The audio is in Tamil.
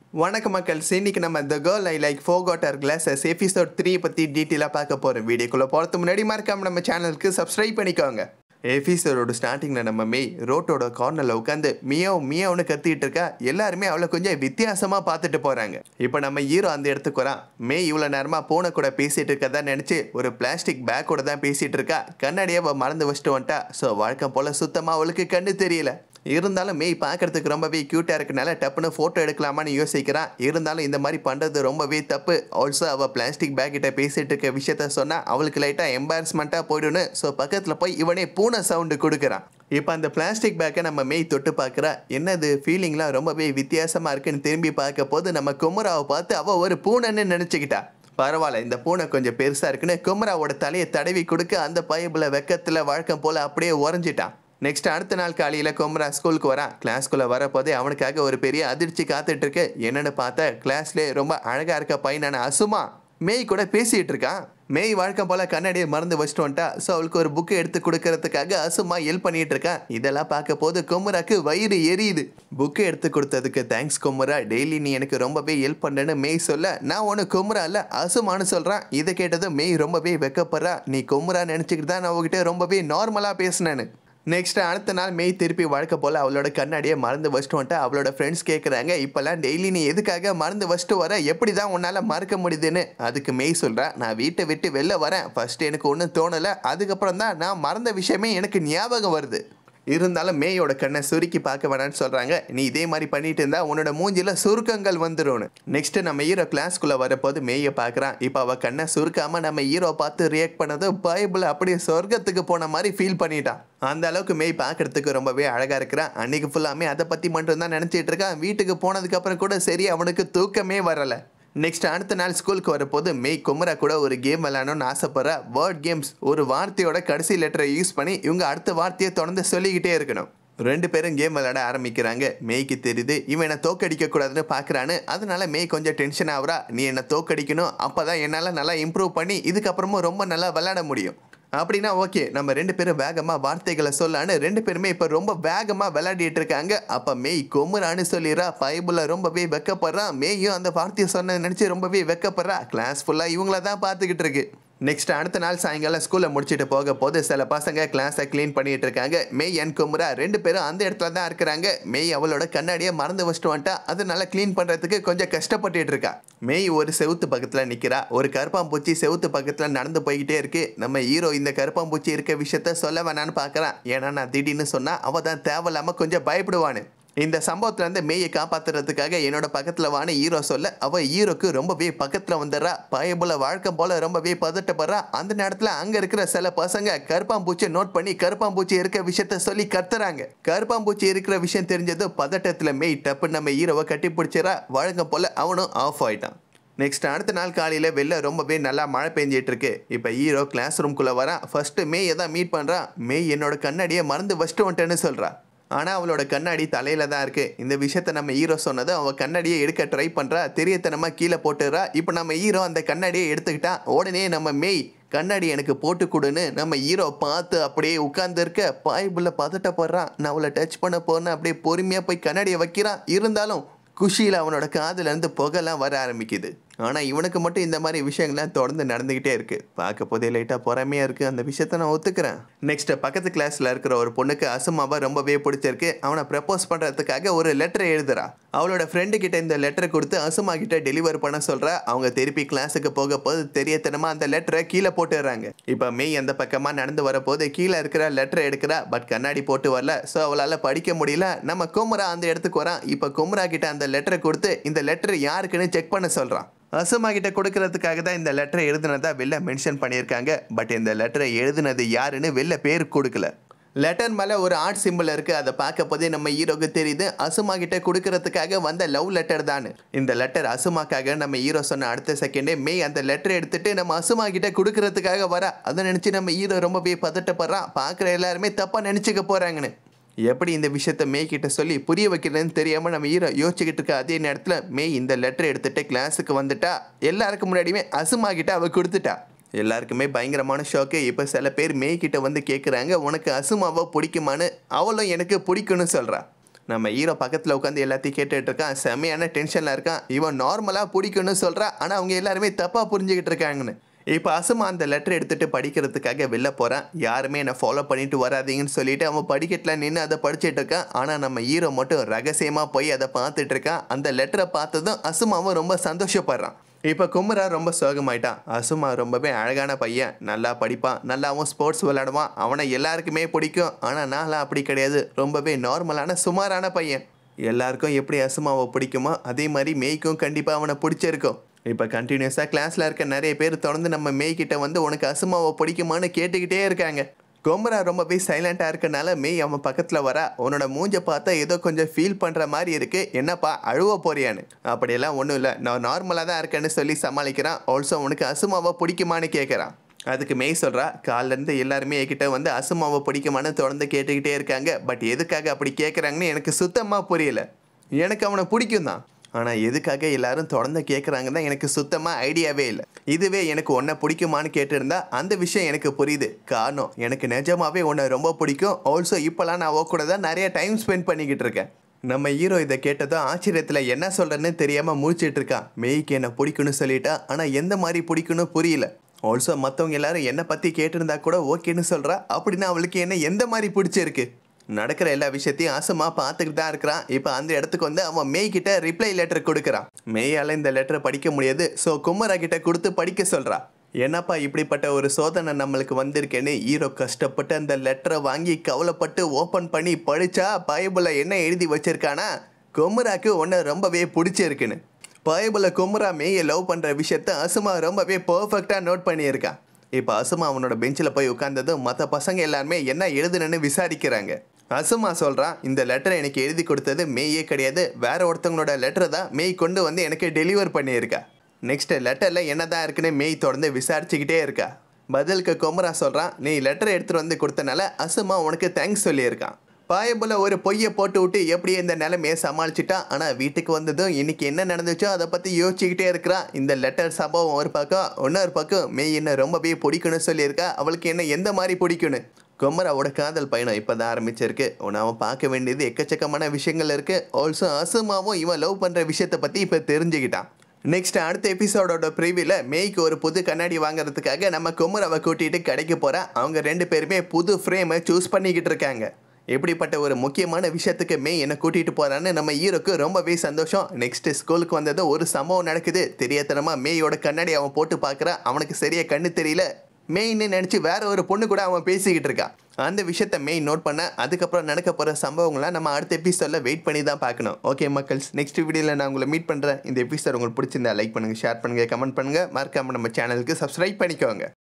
வணக்கம் மக்கள் இன்னைக்கு நம்ம the girl I like forgot her glasses episode three பற்றி டீட்டெயிலாக பார்க்க போகிறோம் வீடியோக்குள்ளே போகிறதுக்கு முன்னாடி மறக்காம நம்ம சேனலுக்கு சப்ஸ்கிரைப் பண்ணிக்கோங்க எபிசோடோட ஸ்டார்டிங்கில் நம்ம மெய் ரோட்டோட கார்னரில் உட்காந்து மியாவ் மியாவ்னு கத்திட்டு இருக்கா எல்லாருமே அவளை கொஞ்சம் வித்தியாசமாக பார்த்துட்டு போகிறாங்க இப்போ நம்ம ஹீரோ அந்த இடத்துக்கு வரான் மெய் இவ்வளோ நேரமாக பூனை கூட பேசிகிட்டு இருக்கதா நினச்சி ஒரு பிளாஸ்டிக் பேக் கூட தான் பேசிகிட்டு இருக்கா கண்ணாடியை அவள் மறந்து வச்சுட்டு வந்துட்டா ஸோ வழக்கம் போல் சுத்தமாக அவளுக்கு கண்ணு தெரியல இருந்தாலும் மெய் பார்க்கறதுக்கு ரொம்பவே க்யூட்டாக இருக்கனால டப்புன்னு ஃபோட்டோ எடுக்கலாமான்னு யோசிக்கிறான் இருந்தாலும் இந்த மாதிரி பண்ணுறது ரொம்பவே தப்பு ஆல்சோ அவள் பிளாஸ்டிக் பேக் கிட்ட பேசிட்டு இருக்க விஷயத்த சொன்னால் அவளுக்கு லைட்டாக எம்பாரஸ்மெண்ட்டாக போயிடும்னு ஸோ பக்கத்தில் போய் இவனே பூனை சவுண்டு கொடுக்குறான் இப்போ அந்த பிளாஸ்டிக் பேக்கை நம்ம மெய் தொட்டு பார்க்குறா என்னது ஃபீலிங்லாம் ரொம்பவே வித்தியாசமாக இருக்குன்னு திரும்பி பார்க்க போது நம்ம குமராவை பார்த்து அவள் ஒரு பூனைன்னு நினச்சிக்கிட்டா பரவாயில்ல இந்த பூனை கொஞ்சம் பெருசாக இருக்குன்னு குமராவோட தலையை தடவி கொடுக்க அந்த பைபிள் வெக்கத்தில் வழக்கம் போல் அப்படியே உறைஞ்சிட்டான் நெக்ஸ்ட் அடுத்த நாள் காலையில் குமரா ஸ்கூலுக்கு வரான் கிளாஸ்க்குள்ளே வரப்போதே அவனுக்காக ஒரு பெரிய அதிர்ச்சி காத்துட்டு இருக்கு என்னன்னு பார்த்தா கிளாஸ்லேயே ரொம்ப அழகாக இருக்க பையனான அசுமா மேய் கூட பேசிகிட்டு இருக்கான் மேய் வழக்கம் போல் கண்ணாடியை மறந்து வச்சுட்டு வந்துட்டா ஸோ அவளுக்கு ஒரு புக்கு எடுத்து கொடுக்கறதுக்காக அசுமா ஹெல்ப் பண்ணிட்டு இருக்கான் இதெல்லாம் பார்க்க போது குமராக்கு வயிறு எரியுது புக்கு எடுத்து கொடுத்ததுக்கு தேங்க்ஸ் குமரா டெய்லி நீ எனக்கு ரொம்பவே ஹெல்ப் பண்ணேன்னு மேய் சொல்ல நான் ஒன்று குமரா இல்லை அசுமான்னு சொல்கிறான் இதை கேட்டதும் மேய் ரொம்பவே வெக்கப்படுறா நீ குமரா நினச்சிக்கிட்டு தான் நான் உங்ககிட்ட ரொம்பவே நார்மலாக பேசினேன்னு நெக்ஸ்ட் அடுத்த நாள் மெய் திருப்பி வழக்க போல் அவளோட கண்ணாடியை மறந்து வச்சுட்டு வந்துட்டு அவளோட ஃப்ரெண்ட்ஸ் கேட்குறாங்க இப்போல்லாம் டெய்லி நீ எதுக்காக மறந்து வச்சுட்டு வர எப்படி தான் உன்னால் மறக்க முடியுதுன்னு அதுக்கு மெய் சொல்கிறா நான் வீட்டை விட்டு வெளில வரேன் ஃபர்ஸ்ட் எனக்கு ஒன்றும் தோணலை அதுக்கப்புறம் தான் நான் மறந்த விஷயமே எனக்கு ஞாபகம் வருது இருந்தாலும் மேயோட கண்ணை சுருக்கி பார்க்க வேணாம்னு சொல்கிறாங்க நீ இதே மாதிரி பண்ணிட்டு இருந்தா உன்னோட மூஞ்சில சுருக்கங்கள் வந்துடும் நெக்ஸ்ட் நம்ம ஹீரோ கிளாஸ்க்குள்ளே வரப்போது மேயை பார்க்குறான் இப்போ அவள் கண்ணை சுருக்காம நம்ம ஹீரோ பார்த்து ரியாக்ட் பண்ணது பைபிள் அப்படியே சொர்க்கத்துக்கு போன மாதிரி ஃபீல் பண்ணிட்டான் அந்த அளவுக்கு மேய் பார்க்கறதுக்கு ரொம்பவே அழகாக இருக்கிறான் அன்னைக்கு ஃபுல்லாமே அதை பற்றி மட்டும்தான் நினச்சிட்டு இருக்கான் வீட்டுக்கு போனதுக்கப்புறம் கூட சரி அவனுக்கு தூக்கமே வரலை நெக்ஸ்ட் அடுத்த நாள் ஸ்கூலுக்கு வரப்போது மெய் குமரா கூட ஒரு கேம் விளையாடணும்னு ஆசைப்படுற வேர்ட் கேம்ஸ் ஒரு வார்த்தையோட கடைசி லெட்டரை யூஸ் பண்ணி இவங்க அடுத்த வார்த்தையை தொடர்ந்து சொல்லிக்கிட்டே இருக்கணும் ரெண்டு பேரும் கேம் விளையாட ஆரம்பிக்கிறாங்க மேய்க்கு தெரியுது இவன் என்னை தோக்கடிக்க கூடாதுன்னு பார்க்குறான்னு அதனால மேய் கொஞ்சம் டென்ஷன் ஆகுறா நீ என்னை தோக்கடிக்கணும் அப்போ தான் என்னால் நல்லா இம்ப்ரூவ் பண்ணி இதுக்கப்புறமும் ரொம்ப நல்லா விளையாட முடியும் அப்படின்னா ஓகே நம்ம ரெண்டு பேரும் வேகமாக வார்த்தைகளை சொல்லலான்னு ரெண்டு பேருமே இப்போ ரொம்ப வேகமாக விளையாடிட்டு இருக்காங்க அப்போ மேய் கொமுறான்னு சொல்லிடுறா பைபிள ரொம்பவே வெக்கப்படுறான் மேயும் அந்த வார்த்தையை சொன்ன நினச்சி ரொம்பவே வெக்கப்படுறா கிளாஸ் ஃபுல்லாக இவங்கள தான் பார்த்துக்கிட்டு இருக்கு நெக்ஸ்ட் அடுத்த நாள் சாயங்காலம் ஸ்கூலில் முடிச்சுட்டு போக போது சில பசங்க கிளாஸை க்ளீன் பண்ணிட்டு இருக்காங்க மெய் அண்ட் குமுரா ரெண்டு பேரும் அந்த இடத்துல தான் இருக்கிறாங்க மெய் அவளோட கண்ணாடியை மறந்து வச்சுட்டு வந்துட்டா அதனால க்ளீன் பண்ணுறதுக்கு கொஞ்சம் கஷ்டப்பட்டுட்டு இருக்கா மெய் ஒரு செவுத்து பக்கத்தில் நிற்கிறா ஒரு கருப்பாம்பூச்சி செவுத்து பக்கத்தில் நடந்து போய்கிட்டே இருக்கு நம்ம ஹீரோ இந்த கருப்பாம்பூச்சி இருக்க விஷயத்த சொல்ல வேணான்னு பார்க்குறான் ஏன்னா நான் திடீர்னு சொன்னால் அவள் தான் தேவையில்லாமல் கொஞ்சம் பயப்படுவான்னு இந்த சம்பவத்துல இருந்து மேயை காப்பாத்துறதுக்காக என்னோட பக்கத்துல வான்னு ஹீரோ சொல்ல அவ ஹீரோக்கு ரொம்பவே பக்கத்துல வந்துடுறா பயபுல வழக்கம் போல ரொம்பவே பதட்டப்படுறா அந்த நேரத்துல அங்க இருக்கிற சில பசங்க கருப்பாம்பூச்சியை நோட் பண்ணி கருப்பாம்பூச்சி இருக்க விஷயத்த சொல்லி கத்துறாங்க கருப்பாம்பூச்சி இருக்கிற விஷயம் தெரிஞ்சது பதட்டத்துல மேய் டப்பு நம்ம ஹீரோவை கட்டி பிடிச்சிடறா வழக்கம் போல அவனும் ஆஃப் ஆயிட்டான் நெக்ஸ்ட் அடுத்த நாள் காலையில் வெளில ரொம்பவே நல்லா மழை பெஞ்சிட்டு இருக்கு இப்போ ஹீரோ கிளாஸ் ரூம்குள்ளே வரான் ஃபர்ஸ்ட் மேயை தான் மீட் பண்ணுறான் மேய் என்னோட கண்ணாடியை மறந்து வச்சுட்டு வந்துட்டேன்னு சொல்கிறா ஆனால் அவளோட கண்ணாடி தலையில தான் இருக்கு இந்த விஷயத்த நம்ம ஹீரோ சொன்னது அவள் கண்ணாடியை எடுக்க ட்ரை பண்ணுறா தெரியத்தனமாக கீழே போட்டுறா இப்போ நம்ம ஹீரோ அந்த கண்ணாடியை எடுத்துக்கிட்டா உடனே நம்ம மேய் கண்ணாடி எனக்கு போட்டு கொடுன்னு நம்ம ஹீரோ பார்த்து அப்படியே உட்கார்ந்துருக்க பாய்புள்ள பதட்டப்படுறான் நான் அவளை டச் பண்ண போறேன்னு அப்படியே பொறுமையாக போய் கண்ணாடியை வைக்கிறான் இருந்தாலும் குஷியில் அவனோட காதுலேருந்து புகைலாம் வர ஆரம்பிக்குது ஆனால் இவனுக்கு மட்டும் இந்த மாதிரி விஷயங்கள்லாம் தொடர்ந்து நடந்துக்கிட்டே இருக்கு பார்க்க போதே லைட்டாக பொறாமையாக இருக்குது அந்த விஷயத்த நான் ஒத்துக்கிறேன் நெக்ஸ்ட் பக்கத்து கிளாஸில் இருக்கிற ஒரு பொண்ணுக்கு அசுமாவை ரொம்பவே பிடிச்சிருக்கு அவனை ப்ரப்போஸ் பண்ணுறதுக்காக ஒரு லெட்டர் எழுதுறா அவளோட ஃப்ரெண்டு கிட்ட இந்த லெட்டரை கொடுத்து அசுமா கிட்ட டெலிவர் பண்ண சொல்கிறா அவங்க திருப்பி கிளாஸுக்கு போக போது தெரியத்தனமாக அந்த லெட்டரை கீழே போட்டுடுறாங்க இப்போ மெய் அந்த பக்கமாக நடந்து வரப்போது கீழே இருக்கிற லெட்டரை எடுக்கிறா பட் கண்ணாடி போட்டு வரல ஸோ அவளால் படிக்க முடியல நம்ம குமரா அந்த இடத்துக்கு வரான் இப்போ குமரா கிட்ட அந்த லெட்டரை கொடுத்து இந்த லெட்டர் யாருக்குன்னு செக் பண்ண சொல்கிறான் அசுமா கிட்ட கொடுக்கறதுக்காக தான் இந்த லெட்டரை எழுதுனதா வெளில மென்ஷன் பண்ணியிருக்காங்க பட் இந்த லெட்டரை எழுதுனது யாருன்னு வெளில பேர் கொடுக்கல லெட்டர் மேலே ஒரு ஆர்ட் சிம்பிள் இருக்குது அதை பார்க்க போதே நம்ம ஹீரோக்கு தெரியுது அசுமா கிட்ட கொடுக்கறதுக்காக வந்த லவ் லெட்டர் தான் இந்த லெட்டர் அசுமாக்காக நம்ம ஹீரோ சொன்ன அடுத்த செகண்டே மே அந்த லெட்டர் எடுத்துட்டு நம்ம அசுமா கிட்ட கொடுக்கறதுக்காக வர அதை நினச்சி நம்ம ஹீரோ ரொம்பவே பதட்டப்படுறான் பார்க்குற எல்லாருமே தப்பாக நினச்சிக்க போகிறாங்கன்னு எப்படி இந்த விஷயத்த மே கிட்ட சொல்லி புரிய வைக்கிறதுன்னு தெரியாமல் நம்ம ஹீரோ யோசிச்சுக்கிட்டு இருக்க அதே நேரத்தில் மே இந்த லெட்டர் எடுத்துட்டு கிளாஸுக்கு வந்துட்டா எல்லாருக்கும் முன்னாடியுமே அசுமா கிட்ட அவ கொடுத்துட்டா எல்லாருக்குமே பயங்கரமான ஷாக்கு இப்போ சில பேர் மே கிட்ட வந்து கேட்குறாங்க உனக்கு அசுமாவை பிடிக்குமான்னு அவளும் எனக்கு பிடிக்கும்னு சொல்கிறா நம்ம ஹீரோ பக்கத்தில் உட்காந்து எல்லாத்தையும் கேட்டுட்டு இருக்கான் செம்மையான டென்ஷனில் இருக்கான் இவன் நார்மலாக பிடிக்கும்னு சொல்கிறான் ஆனால் அவங்க எல்லாருமே தப்பாக புரிஞ்சுக்கிட்டு இருக்காங்கன்னு இப்போ அசுமா அந்த லெட்டர் எடுத்துட்டு படிக்கிறதுக்காக வெளில போகிறான் யாருமே என்னை ஃபாலோ பண்ணிட்டு வராதீங்கன்னு சொல்லிட்டு அவன் படிக்கட்டில் நின்று அதை படிச்சிட்டு இருக்கான் ஆனால் நம்ம ஹீரோ மட்டும் ரகசியமாக போய் அதை பார்த்துட்டு இருக்கான் அந்த லெட்டரை பார்த்ததும் அசுமாவும் ரொம்ப சந்தோஷப்படுறான் இப்போ குமரா ரொம்ப சோகமாயிட்டான் அசுமா ரொம்பவே அழகான பையன் நல்லா படிப்பான் நல்லாவும் ஸ்போர்ட்ஸ் விளையாடுவான் அவனை எல்லாருக்குமே பிடிக்கும் ஆனால் நான்லாம் அப்படி கிடையாது ரொம்பவே நார்மலான சுமாரான பையன் எல்லாருக்கும் எப்படி அசுமாவை பிடிக்குமோ அதே மாதிரி மேய்க்கும் கண்டிப்பாக அவனை பிடிச்சிருக்கும் இப்போ கண்டினியூஸாக கிளாஸில் இருக்க நிறைய பேர் தொடர்ந்து நம்ம மேய் கிட்ட வந்து உனக்கு அசுமாவை பிடிக்குமான்னு கேட்டுக்கிட்டே இருக்காங்க கொம்பரா ரொம்பவே சைலண்ட்டாக இருக்கனால மேய் அவன் பக்கத்தில் வரா உன்னோட மூஞ்ச பார்த்தா ஏதோ கொஞ்சம் ஃபீல் பண்ணுற மாதிரி இருக்கு என்னப்பா அழுவ போறியான்னு அப்படியெல்லாம் ஒன்றும் இல்லை நான் நார்மலாக தான் இருக்கேன்னு சொல்லி சமாளிக்கிறான் ஆல்சோ உனக்கு அசுமாவை பிடிக்குமான்னு கேட்குறான் அதுக்கு மேய் சொல்கிறா காலிலேருந்து எல்லாருமே என்கிட்ட வந்து அசுமாவை பிடிக்குமான்னு தொடர்ந்து கேட்டுக்கிட்டே இருக்காங்க பட் எதுக்காக அப்படி கேட்குறாங்கன்னு எனக்கு சுத்தமாக புரியல எனக்கு அவனை பிடிக்கும் தான் ஆனால் எதுக்காக எல்லாரும் தொடர்ந்து கேட்குறாங்க தான் எனக்கு சுத்தமாக ஐடியாவே இல்லை இதுவே எனக்கு உன்னை பிடிக்குமான்னு கேட்டிருந்தா அந்த விஷயம் எனக்கு புரியுது காரணம் எனக்கு நிஜமாவே உன்னை ரொம்ப பிடிக்கும் ஆல்சோ இப்போலாம் நான் அவ கூட தான் நிறைய டைம் ஸ்பெண்ட் பண்ணிக்கிட்டு இருக்கேன் நம்ம ஹீரோ இதை கேட்டதும் ஆச்சரியத்தில் என்ன சொல்கிறேன்னு தெரியாமல் முழிச்சிட்டு இருக்கான் மேய்க்கு என்ன பிடிக்கும்னு சொல்லிட்டா ஆனால் எந்த மாதிரி பிடிக்கும்னு புரியல ஆல்சோ மற்றவங்க எல்லாரும் என்னை பற்றி கேட்டிருந்தா கூட ஓகேன்னு சொல்கிறா அப்படின்னா அவளுக்கு என்ன எந்த மாதிரி பிடிச்சிருக்கு நடக்கிற எல்லா விஷயத்தையும் ஆசமா பார்த்துக்கிட்டு தான் இருக்கிறான் இப்போ அந்த இடத்துக்கு வந்து அவன் மேய் கிட்ட ரிப்ளை லெட்டர் கொடுக்குறான் மேயால் இந்த லெட்டரை படிக்க முடியாது ஸோ குமரா கிட்ட கொடுத்து படிக்க சொல்றா என்னப்பா இப்படிப்பட்ட ஒரு சோதனை நம்மளுக்கு வந்திருக்கேன்னு ஹீரோ கஷ்டப்பட்டு அந்த லெட்டரை வாங்கி கவலைப்பட்டு ஓப்பன் பண்ணி படிச்சா பைபிளில் என்ன எழுதி வச்சிருக்கானா குமராக்கு உன்னை ரொம்பவே பிடிச்சிருக்குன்னு பைபிளில் குமரா மேயை லவ் பண்ணுற விஷயத்த அசுமா ரொம்பவே பர்ஃபெக்டாக நோட் பண்ணியிருக்கான் இப்போ அசுமா அவனோட பெஞ்சில் போய் உட்காந்ததும் மற்ற பசங்க எல்லாருமே என்ன எழுதுனன்னு விசாரிக்கிறாங்க அசுமா சொல்கிறான் இந்த லெட்டரை எனக்கு எழுதி கொடுத்தது மேயே கிடையாது வேற ஒருத்தவங்களோட லெட்டரை தான் மேய் கொண்டு வந்து எனக்கு டெலிவர் பண்ணியிருக்கா நெக்ஸ்ட் லெட்டரில் என்னதான் இருக்குன்னு மேய் தொடர்ந்து விசாரிச்சுக்கிட்டே இருக்கா பதிலுக்கு கொமரா சொல்கிறான் நீ லெட்டரை எடுத்துகிட்டு வந்து கொடுத்தனால அசுமா உனக்கு தேங்க்ஸ் சொல்லியிருக்கான் பாயபுல ஒரு பொய்யை போட்டு விட்டு எப்படி இந்த நிலைமையை சமாளிச்சிட்டான் ஆனால் வீட்டுக்கு வந்ததும் இன்னைக்கு என்ன நடந்துச்சோ அதை பற்றி யோசிச்சுக்கிட்டே இருக்கிறான் இந்த லெட்டர் சம்பவம் ஒரு பக்கம் இன்னொரு பக்கம் மெய் என்ன ரொம்பவே பிடிக்கும்னு சொல்லியிருக்கா அவளுக்கு என்ன எந்த மாதிரி பிடிக்கும்னு கொமராவோட காதல் பயணம் இப்போ தான் ஆரம்பிச்சிருக்கு உன்னை அவன் பார்க்க வேண்டியது எக்கச்சக்கமான விஷயங்கள் இருக்குது ஆல்சோ அசுமாவும் இவன் லவ் பண்ணுற விஷயத்தை பற்றி இப்போ தெரிஞ்சுக்கிட்டான் நெக்ஸ்ட் அடுத்த எபிசோடோட ப்ரீவியில் மேய்க்கு ஒரு புது கண்ணாடி வாங்குறதுக்காக நம்ம குமராவை கூட்டிகிட்டு கடைக்கு போகிறா அவங்க ரெண்டு பேருமே புது ஃப்ரேமை சூஸ் பண்ணிக்கிட்டு இருக்காங்க இப்படிப்பட்ட ஒரு முக்கியமான விஷயத்துக்கு மே என்னை கூட்டிகிட்டு போகிறான்னு நம்ம ஹீரோக்கு ரொம்பவே சந்தோஷம் நெக்ஸ்ட் ஸ்கூலுக்கு வந்ததும் ஒரு சம்பவம் நடக்குது தெரியாதனமாக மேயோட கண்ணாடி அவன் போட்டு பார்க்குறான் அவனுக்கு சரியா கண்ணு தெரியல மெயின்னு நினச்சி வேற ஒரு பொண்ணு கூட அவன் பேசிக்கிட்டு இருக்கான் அந்த விஷயத்த மெயின் நோட் பண்ண அதுக்கப்புறம் நடக்க போகிற சம்பவங்களாம் நம்ம அடுத்த எபிசோடில் வெயிட் பண்ணி தான் பார்க்கணும் ஓகே மக்கள்ஸ் நெக்ஸ்ட் வீடியோவில் நான் உங்களை மீட் பண்ணுறேன் இந்த எபிசோட் உங்களுக்கு பிடிச்சிருந்தா லைக் பண்ணுங்கள் ஷேர் பண்ணுங்கள் கமெண்ட் பண்ணுங்கள் மறக்காம நம்ம சேனலுக்கு சப்ஸ்கிரைப் பண்ணிக்கோங்க